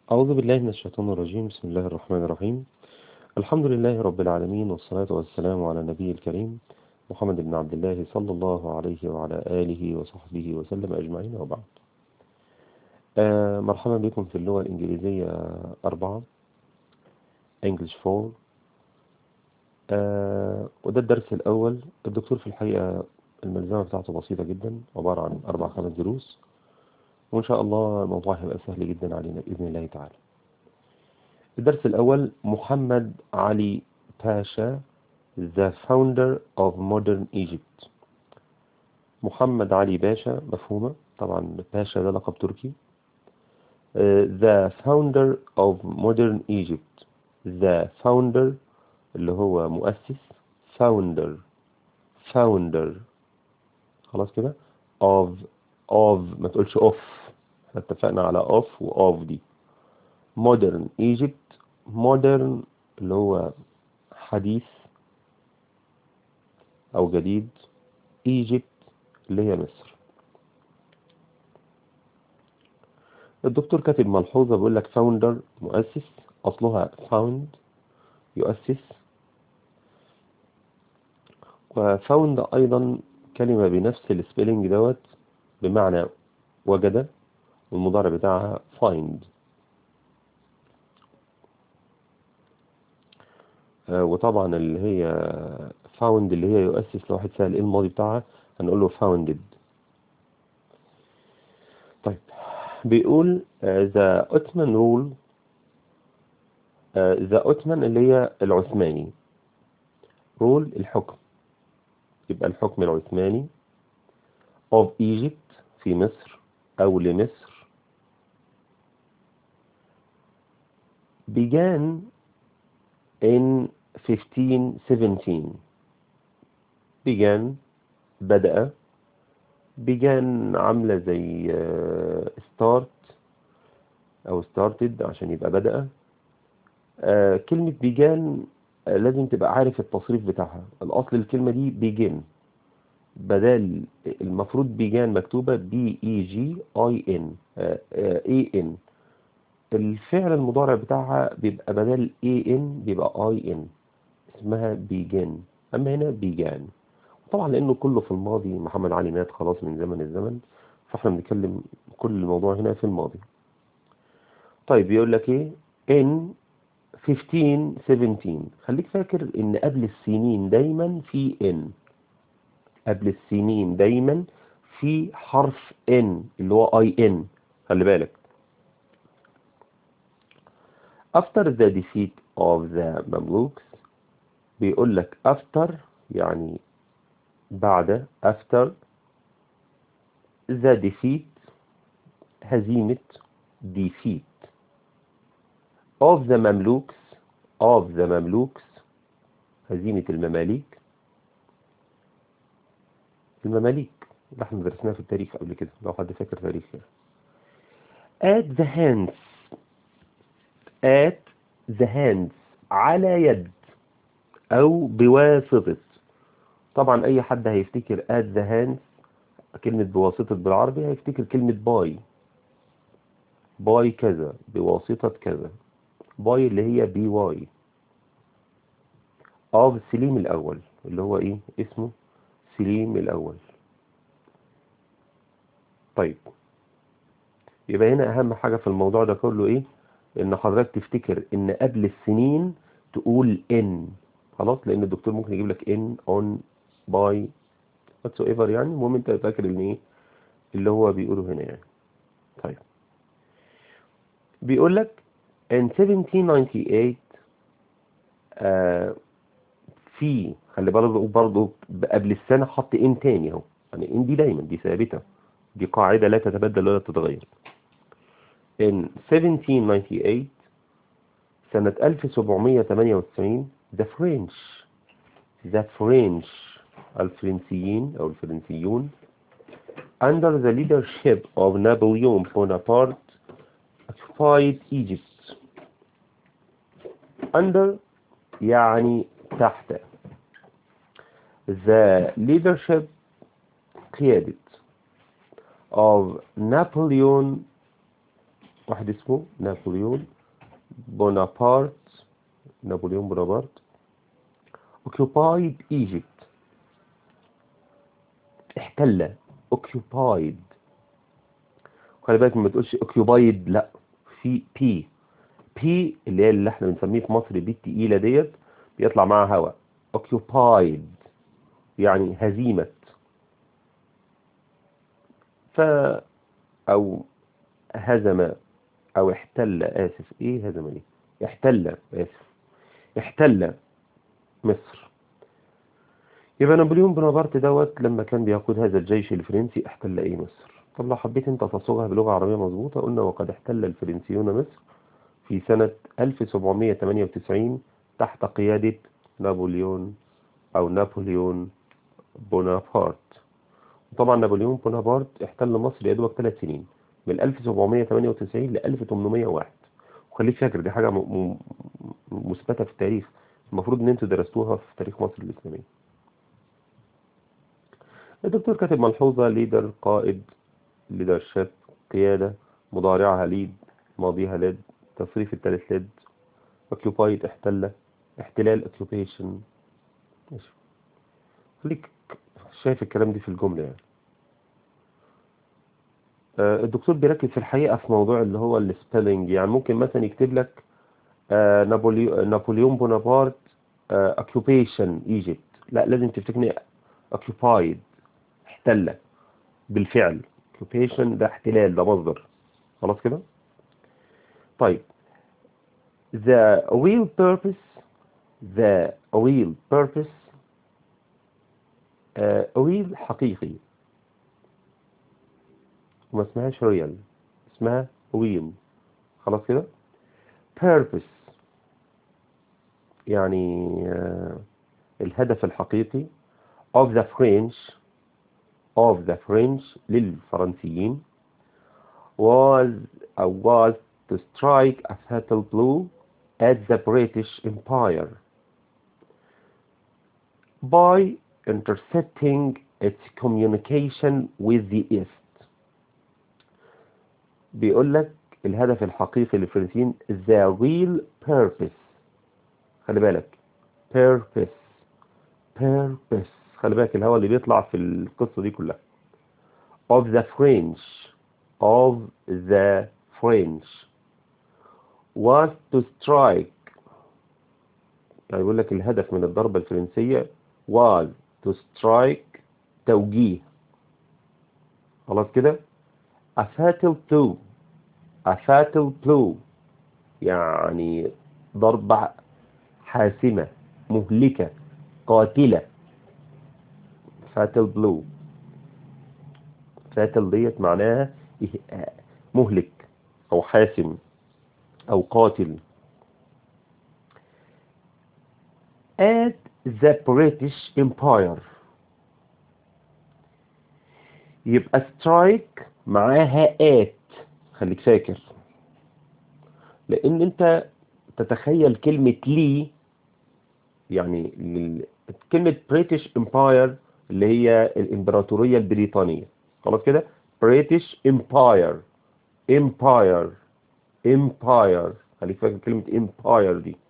أعوذ بالله من الشيطان الرجيم بسم الله الرحمن الرحيم الحمد لله رب العالمين والصلاة والسلام على النبي الكريم محمد بن عبد الله صلى الله عليه وعلى آله وصحبه وسلم أجمعين وبعد آه مرحبا بكم في اللغة الإنجليزية أربعة English 4 آه وده الدرس الأول الدكتور في الحقيقة الملزمة بتاعته بسيطة جدا عبارة عن أربع خمس دروس وإن شاء الله الموضوع هيبقى سهل جدا علينا بإذن الله تعالى الدرس الأول محمد علي باشا the founder of modern Egypt محمد علي باشا مفهومة طبعا باشا ده لقب تركي uh, the founder of modern Egypt the founder اللي هو مؤسس founder founder خلاص كده of of ما تقولش of احنا اتفقنا على of و of دي modern Egypt modern اللي هو حديث أو جديد Egypt اللي هي مصر الدكتور كاتب ملحوظة بيقول لك founder مؤسس أصلها found يؤسس وفاوند أيضا كلمة بنفس السبيلنج دوت بمعنى وجد والمضارع بتاعها find وطبعا اللي هي found اللي هي يؤسس لو واحد سأل ايه الماضي بتاعها هنقول له founded طيب بيقول the Ottoman rule the Ottoman اللي هي العثماني rule الحكم يبقى الحكم العثماني of Egypt في مصر أو لمصر began in 1517 began بدأ began عاملة زي start أو started عشان يبقى بدأ كلمة began لازم تبقى عارف التصريف بتاعها الأصل الكلمة دي begin بدل المفروض began مكتوبة B E G I N A N الفعل المضارع بتاعها بيبقى بدل A N بيبقى I N اسمها begin أما هنا began طبعا لأنه كله في الماضي محمد علي مات خلاص من زمن الزمن فاحنا بنتكلم كل الموضوع هنا في الماضي طيب يقول لك ايه in 1517 خليك فاكر ان قبل السنين دايما في ان قبل السنين دايما في حرف ان اللي هو اي ان خلي بالك after the defeat of the Mamluks بيقول لك after يعني بعد after the defeat هزيمة defeat of the Mamluks of the Mamluks هزيمة المماليك المماليك اللي احنا درسناها في التاريخ قبل كده لو حد فاكر تاريخ يعني. at the hands at the hands على يد او بواسطة طبعا اي حد هيفتكر at the hands كلمة بواسطة بالعربي هيفتكر كلمة باي باي كذا بواسطة كذا باي اللي هي بي واي of سليم الاول اللي هو ايه اسمه سليم الاول طيب يبقى هنا اهم حاجة في الموضوع ده كله ايه ان حضرتك تفتكر ان قبل السنين تقول ان خلاص لان الدكتور ممكن يجيب لك ان اون باي واتس ايفر يعني المهم انت فاكر ان ايه اللي هو بيقوله هنا يعني طيب بيقول لك in 1798 آه في خلي بالك برضه قبل السنة حط ان تاني اهو يعني ان دي دايما دي ثابتة دي قاعدة لا تتبدل ولا تتغير in 1798 سنة 1798 the French the French الفرنسيين أو الفرنسيون under the leadership of Napoleon Bonaparte occupied Egypt under يعني تحت the leadership قيادة of Napoleon واحد اسمه نابليون بونابرت نابليون بونابرت occupied Egypt احتل occupied خلي بالك ما تقولش occupied لا في بي بي اللي هي اللي احنا بنسميه في مصر بي التقيله ديت بيطلع معاها هواء occupied يعني هزيمه ف او هزم او احتل اسف ايه هزم ايه احتل اسف احتل مصر يبقى نابليون بونابرت دوت لما كان بيقود هذا الجيش الفرنسي احتل ايه مصر طب لو حبيت انت تصوغها بلغة عربية مظبوطة قلنا وقد احتل الفرنسيون مصر في سنة 1798 تحت قيادة نابليون او نابليون بونابرت طبعا نابليون بونابرت احتل مصر يا دوبك ثلاث سنين من 1798 ل 1801 وخليك فاكر دي حاجة م- م- مثبتة في التاريخ المفروض ان انتوا درستوها في تاريخ مصر الإسلامية الدكتور كاتب ملحوظة ليدر قائد ليدرشيب قيادة مضارعها ليد ماضيها ليد تصريف الثالث ليد occupied احتل احتلال occupation ماشي خليك شايف الكلام دي في الجملة يعني آه، الدكتور بيركز في الحقيقة في موضوع اللي هو السبيلنج يعني ممكن مثلا يكتب لك آه، نابوليو- نابليون بونابرت آه، occupation Egypt لا لازم تفتكرني occupied احتل بالفعل occupation ده احتلال ده مصدر خلاص كده طيب the real purpose the real purpose uh, real حقيقي وما اسمهاش real اسمها real خلاص كده purpose يعني uh, الهدف الحقيقي of the French of the French للفرنسيين was uh, was to strike a fatal blow at the British Empire by intercepting its communication with the East بيقول لك الهدف الحقيقي للفرنسيين the real purpose خلي بالك purpose purpose خلي بالك الهواء اللي بيطلع في القصة دي كلها of the French of the French was to strike يعني يقول لك الهدف من الضربة الفرنسية was to strike توجيه خلاص كده a fatal blow a fatal blow يعني ضربة حاسمة مهلكة قاتلة fatal blow fatal ديت معناها إه- مهلك أو حاسم أو قاتل at the British Empire يبقى strike معاها at خليك فاكر لأن أنت تتخيل كلمة لي يعني لل- كلمة British Empire اللي هي الإمبراطورية البريطانية خلاص كده British Empire Empire Empire خليك فاكر كلمة Empire دي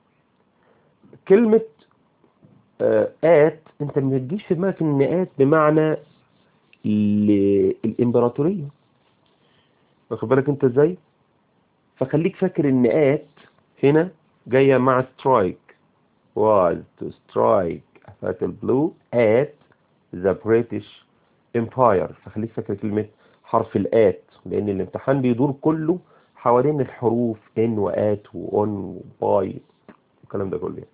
كلمة آه، آت انت ما تجيش في دماغك ان آت بمعنى ل- الإمبراطورية واخد بالك انت ازاي فخليك فاكر ان آت هنا جاية مع strike was to strike a fatal blow at the British Empire فخليك فاكر كلمة حرف الآت لأن الامتحان بيدور كله حوالين الحروف ان وآت وأون وباي الكلام ده كله يعني.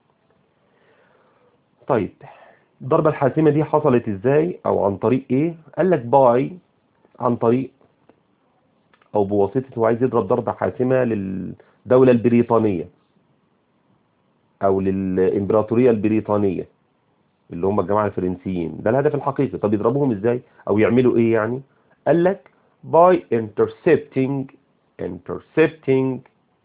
طيب الضربة الحاسمة دي حصلت ازاي او عن طريق ايه قال لك باي عن طريق او بواسطة هو عايز يضرب ضربة حاسمة للدولة البريطانية او للامبراطورية البريطانية اللي هم الجماعة الفرنسيين ده الهدف الحقيقي طب يضربوهم ازاي او يعملوا ايه يعني قال لك by intercepting intercepting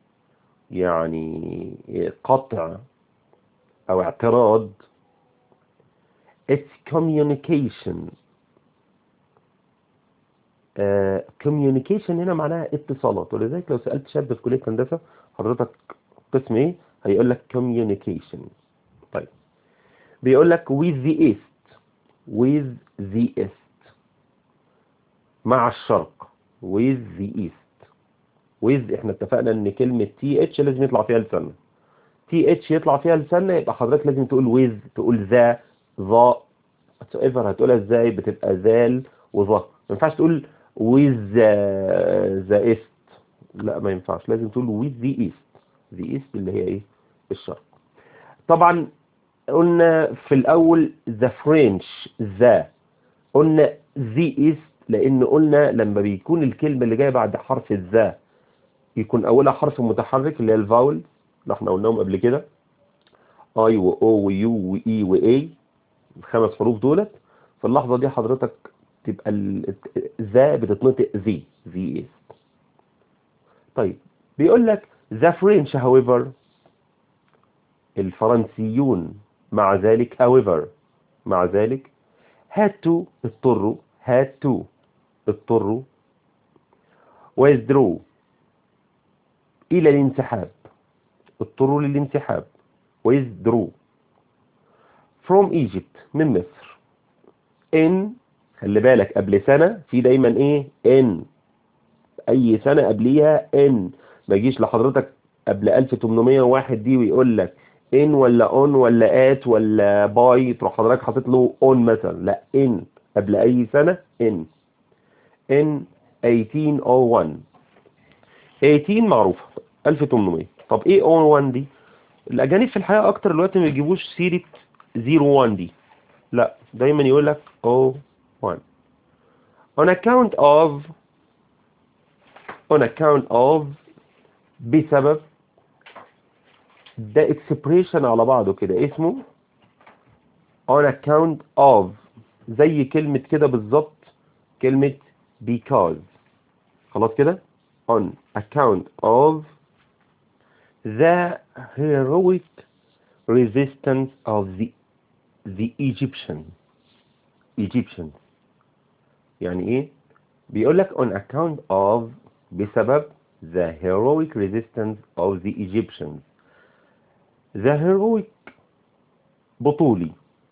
يعني قطع او اعتراض its communication كوميونيكيشن هنا معناها اتصالات ولذلك لو سألت شاب في كلية هندسة حضرتك قسم ايه هيقول لك communication طيب بيقول لك with the east with the east مع الشرق with the east with احنا اتفقنا ان كلمة تي اتش لازم يطلع فيها لسنة تي اتش يطلع فيها لسنة يبقى حضرتك لازم تقول with تقول ذا ذا whatsoever هتقولها ازاي بتبقى ذال وذا ما ينفعش تقول with the, the east لا ما ينفعش لازم تقول with the east the east اللي هي ايه الشرق طبعا قلنا في الاول the French the قلنا the east لان قلنا لما بيكون الكلمة اللي جاية بعد حرف الذا يكون اولها حرف متحرك اللي هي الفاول اللي احنا قلناهم قبل كده اي و او و يو و اي و اي الخمس حروف دولت في اللحظة دي حضرتك تبقى ذا بتتنطق ذي ذي is طيب بيقول لك the French however الفرنسيون مع ذلك however مع ذلك had to اضطروا had to اضطروا withdrew إلى الانسحاب اضطروا للانسحاب withdrew from Egypt من مصر in خلي بالك قبل سنة في دايما ايه in اي سنة قبليها in ما يجيش لحضرتك قبل 1801 دي ويقول لك in ولا on ولا at ولا by تروح حضرتك حاطط له on مثلا لا in قبل اي سنة in in 1801 18 معروفة 1800 طب ايه 01 دي الاجانب في الحقيقة اكتر دلوقتي ما يجيبوش سيرة 01 دي لا دايما يقول لك 01 on account of on account of بسبب ده expression على بعضه كده اسمه on account of زي كلمة كده بالظبط كلمة because خلاص كده on account of the heroic resistance of the the Egyptian Egyptians يعني ايه بيقول لك on account of بسبب the heroic resistance of the Egyptians the heroic بطولي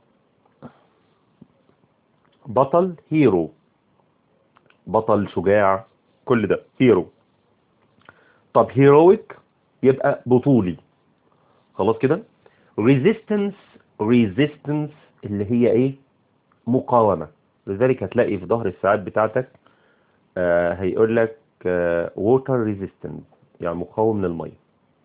بطل هيرو بطل شجاع كل ده هيرو طب heroic يبقى بطولي خلاص كده resistance resistance اللي هي ايه مقاومة لذلك هتلاقي في ظهر الساعات بتاعتك آه هيقول لك آه water resistance يعني مقاوم للمية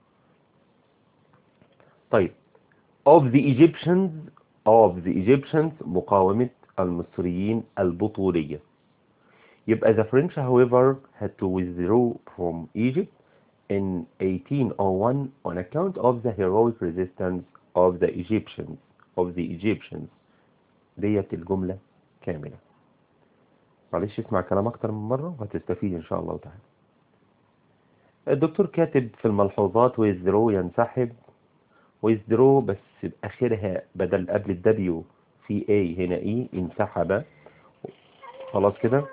طيب of the Egyptians of the Egyptians مقاومة المصريين البطولية يبقى the French however had to withdraw from Egypt in 1801 on account of the heroic resistance of the Egyptians of the Egyptians ديت الجملة كاملة معلش اسمع كلام اكتر من مرة وهتستفيد ان شاء الله تعالى الدكتور كاتب في الملحوظات withdraw ينسحب withdraw بس بآخرها بدل قبل الدبليو في A هنا E انسحب خلاص كده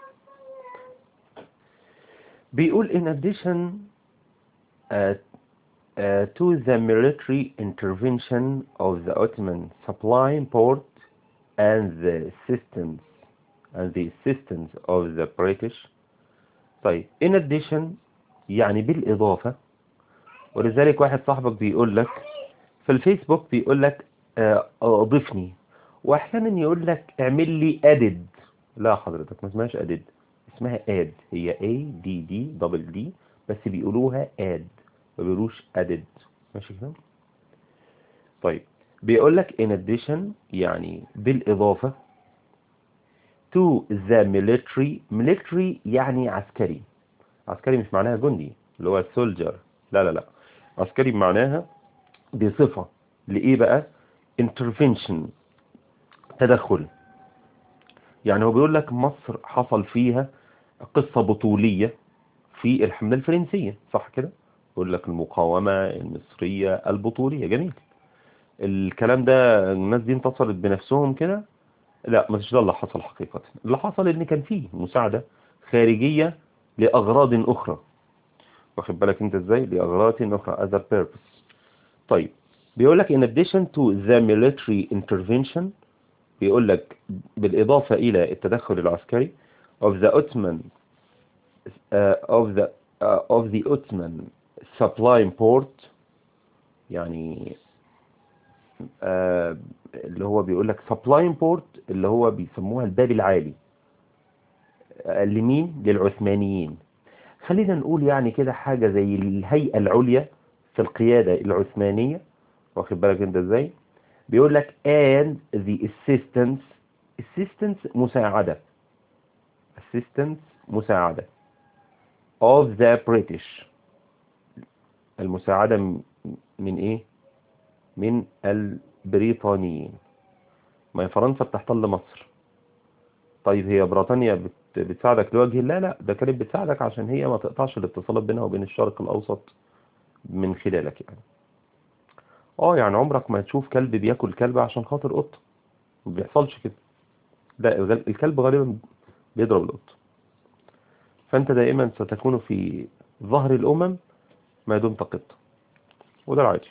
بيقول in addition uh, uh, to the military intervention of the Ottoman supply port and the assistance and the assistance of the British طيب in addition يعني بالإضافة ولذلك واحد صاحبك بيقول لك في الفيسبوك بيقول لك اضيفني واحيانا يقول لك اعمل لي added لا حضرتك ما اسمهاش added اسمها add هي A D D double D بس بيقولوها add ما بيقولوش added ماشي كده طيب بيقول لك in addition يعني بالإضافة to the military military يعني عسكري عسكري مش معناها جندي اللي هو soldier لا لا لا عسكري معناها بصفة لإيه بقى intervention تدخل يعني هو بيقول لك مصر حصل فيها قصة بطولية في الحملة الفرنسية صح كده يقول لك المقاومة المصرية البطولية جميل الكلام ده الناس دي انتصرت بنفسهم كده لا مش ده اللي حصل حقيقة اللي حصل ان كان فيه مساعدة خارجية لأغراض أخرى واخد بالك انت ازاي لأغراض أخرى other purpose طيب بيقول لك in addition to the military intervention بيقول لك بالإضافة إلى التدخل العسكري of the Ottoman uh, of the uh, of the Ottoman supply port يعني آه اللي هو بيقول لك supply port اللي هو بيسموها الباب العالي آه لمين للعثمانيين خلينا نقول يعني كده حاجة زي الهيئة العليا في القيادة العثمانية واخد بالك انت ازاي بيقول لك and the assistance assistance مساعدة assistance مساعدة of the British المساعدة من ايه من البريطانيين ما هي فرنسا بتحتل مصر طيب هي بريطانيا بت... بتساعدك لوجه الله لا ده كانت بتساعدك عشان هي ما تقطعش الاتصالات بينها وبين الشرق الاوسط من خلالك يعني اه يعني عمرك ما تشوف كلب بياكل كلب عشان خاطر قطه ما بيحصلش كده لا الكلب غالبا بيضرب القطه فانت دائما ستكون في ظهر الامم ما دمت قطه وده العادي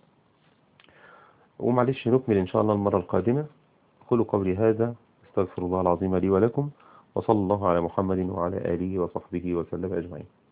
ومعلش نكمل إن شاء الله المرة القادمة قولوا قولي هذا استغفر الله العظيم لي ولكم وصلى الله على محمد وعلى آله وصحبه وسلم أجمعين